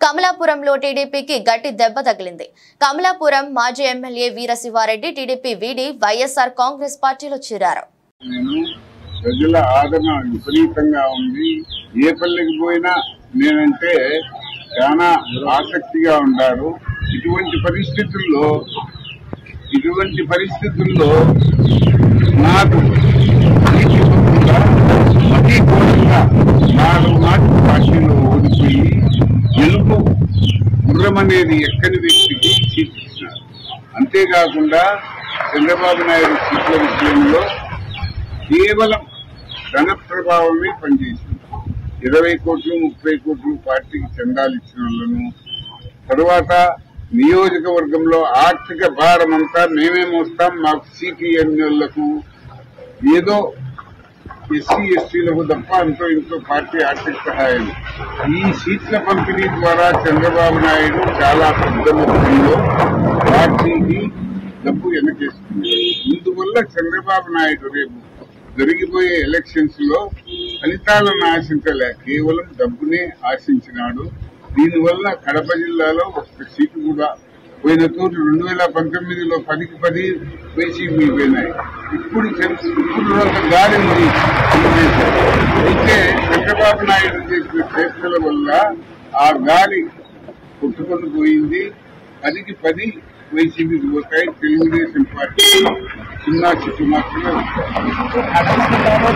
కమలాపురంలో టీడీపీకి గట్టి దెబ్బ తగిలింది కమలాపురం మాజీ ఎమ్మెల్యే వీరశివారెడ్డి టీడీపీ వీడి వైఎస్ఆర్ కాంగ్రెస్ పార్టీలో చేరారు నేను ప్రజల ఆదరణ విపరీతంగా ఉంది ఏ పల్లెకి పోయినా నేనంటే చాలా ఆసక్తిగా ఉంటారు ఇటువంటి పరిస్థితుల్లో ఇటువంటి పరిస్థితుల్లో నాకు నీతి ఇవ్వకుండా అతి ఘోరంగా నాలుగు నాటి పార్టీలో ఓడిపోయి గెలుపు గుర్రం అనేది ఎక్కని వ్యక్తికి సీటిస్తున్నారు అంతేకాకుండా చంద్రబాబు నాయుడు సీట్ల విషయంలో కేవలం ధన ప్రభావమే పనిచేసింది ఇరవై కోట్లు ముప్పై కోట్లు పార్టీకి చందాలు ఇచ్చిన వాళ్ళను తరువాత నియోజకవర్గంలో ఆర్థిక భారం అంతా మేమే మోస్తాం మాకు సీటీ ఎమ్మెల్యేలకు ఏదో ఎస్సీ ఎస్టీలకు తప్ప అంతో ఇంతో పార్టీ ఆర్థిక సహాయం ఈ సీట్ల పంపిణీ ద్వారా చంద్రబాబు నాయుడు చాలా పెద్ద మొత్తంలో పార్టీకి డబ్బు వెనకేస్తుంది ఇందువల్ల చంద్రబాబు నాయుడు రేపు జరిగిపోయే ఎలక్షన్స్ లో ఫలితాలను ఆశించలే కేవలం డబ్బునే ఆశించినాడు దీనివల్ల కడప జిల్లాలో ఒక్క సీటు కూడా పోయిన తోటి రెండు వేల పంతొమ్మిదిలో పదికి పది వైసీపీ పోయినాయి ఇప్పుడు చంద్ర- ఇప్పుడు ఒక గాలి ఉంది తెలుగుదేశం. అయితే చంద్రబాబు నాయుడు చేసిన ప్రయత్నాల వల్ల ఆ గాలి కొట్టుకొని పోయింది పదికి పది వైసీపీకి పోతాయి తెలుగుదేశం పార్టీ సున్నా చిట్టు మాత్రమే ఉంటాయి.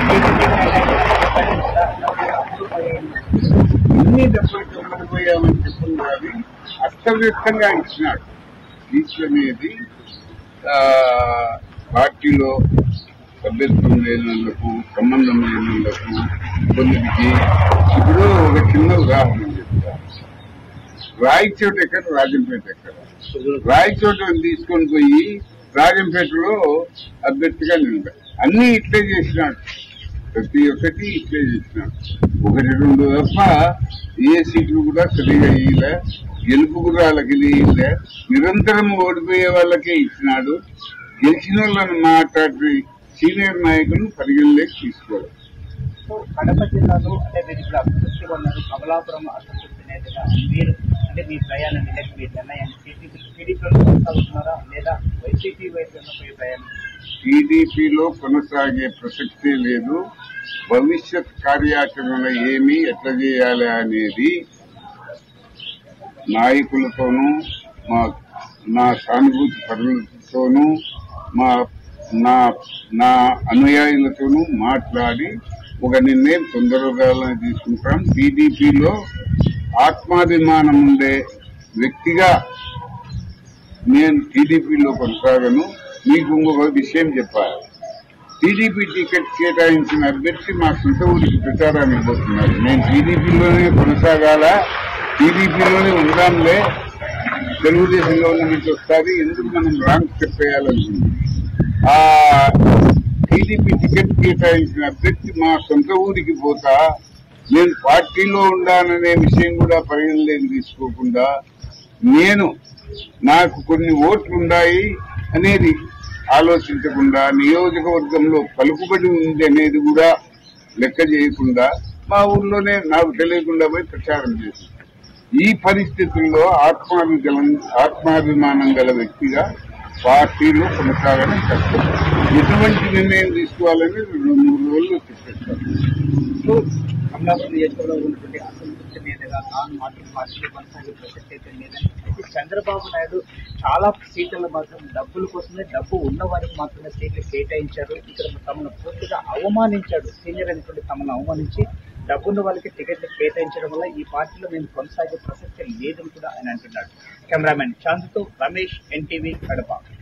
అన్ని డబ్బులు కమ్మడిపోయామని చెప్పడం కాదు అస్తవ్యస్తంగా ఇచ్చినాడు సీట్లు అనేది ఆ, పార్టీలో సభ్యత్వం లేని వాళ్ళకు సంబంధం లేని వాళ్ళకు కొందరికి ఇప్పుడు ఒక చిన్న ఉదాహరణ చెప్తా రాయచోట ఎక్కడ రాజంపేట ఎక్కడ రాయచోటను తీసుకొని పోయి రాజంపేటలో అభ్యర్థిగా నిలబడి అన్ని ఇట్లే చేసినాడు ప్రతి ఒక్కటి ఇట్లే చేసినాడు ఒకటి రెండు తప్ప ఏ సీట్లు కూడా సరిగా ఇయ్యలే గెలుపు కూడా వాళ్ళకి ఇయ్యలే నిరంతరం ఓడిపోయే వాళ్ళకే ఇచ్చినాడు గెలిచిన వాళ్ళని మాట్లాడి సీనియర్ నాయకులను పరిగణలోకి తీసుకోవాలి సో కడప జిల్లాలో అంటే మీరు ఇప్పుడు అసంతృప్తిగా ఉన్నారు కమలాపురం అసంతృప్తి నేతగా మీరు అంటే మీ ప్రయాణం లేదా మీ నిర్ణయం టీడీపీ టీడీపీలో కొనసాగుతున్నారా లేదా వైసీపీ వైపు పోయే ప్రయాణం టీడీపీలో కొనసాగే ప్రసక్తే లేదు భవిష్యత్ కార్యాచరణ ఏమి ఎట్లా చేయాలి అనేది నాయకులతోనూ మా నా సానుభూతి పరులతోనూ మా నా నా అనుయాయులతోనూ మాట్లాడి ఒక నిర్ణయం తొందరగా తీసుకుంటాం టీడీపీలో ఆత్మాభిమానం ఉండే వ్యక్తిగా నేను టీడీపీలో కొనసాగను మీకు ఇంకొక విషయం చెప్పాలి టీడీపీ టికెట్ కేటాయించిన అభ్యర్థి మా సొంత ఊరికి ప్రచారానికి పోతున్నారు నేను టీడీపీలోనే కొనసాగాల టీడీపీలోనే ఉందాంలే తెలుగుదేశంలో ఉన్న నుంచి వస్తుంది ఎందుకు మనం రాంగ్ స్టెప్ వేయాలనుకుంది ఆ టీడీపీ టికెట్ కేటాయించిన అభ్యర్థి మా సొంత ఊరికి పోతా నేను పార్టీలో ఉండాననే విషయం కూడా పరిగణలోకి తీసుకోకుండా నేను నాకు కొన్ని ఓట్లు ఉన్నాయి అనేది ఆలోచించకుండా నియోజకవర్గంలో పలుకుబడి ఉంది అనేది కూడా లెక్క చేయకుండా మా ఊర్లోనే నాకు తెలియకుండా పోయి ప్రచారం చేసింది ఈ పరిస్థితుల్లో ఆత్మాభిగలం ఆత్మాభిమానం గల వ్యక్తిగా పార్టీలో కొనసాగడం కష్టం ఎటువంటి నిర్ణయం తీసుకోవాలని రెండు మూడు రోజులు చెప్పేస్తాను సో కమలాపురం నియోజకవర్గంలో ఉన్నటువంటి అసంతృప్తి నేతగా తాను మాత్రం పార్టీలో కొనసాగే ప్రసక్తి అయితే లేదని అయితే చంద్రబాబు నాయుడు చాలా సీట్ల మాత్రం డబ్బుల కోసమే డబ్బు ఉన్న వారికి మాత్రమే సీట్లు కేటాయించారు ఇక్కడ తమను పూర్తిగా అవమానించాడు సీనియర్ అయినటువంటి తమను అవమానించి డబ్బున్న వాళ్ళకి టికెట్లు కేటాయించడం వల్ల ఈ పార్టీలో మేము కొనసాగే ప్రసక్తి లేదని కూడా ఆయన అంటున్నాడు కెమెరామెన్ చాంద్తో రమేష్ ఎన్టీవీ కడప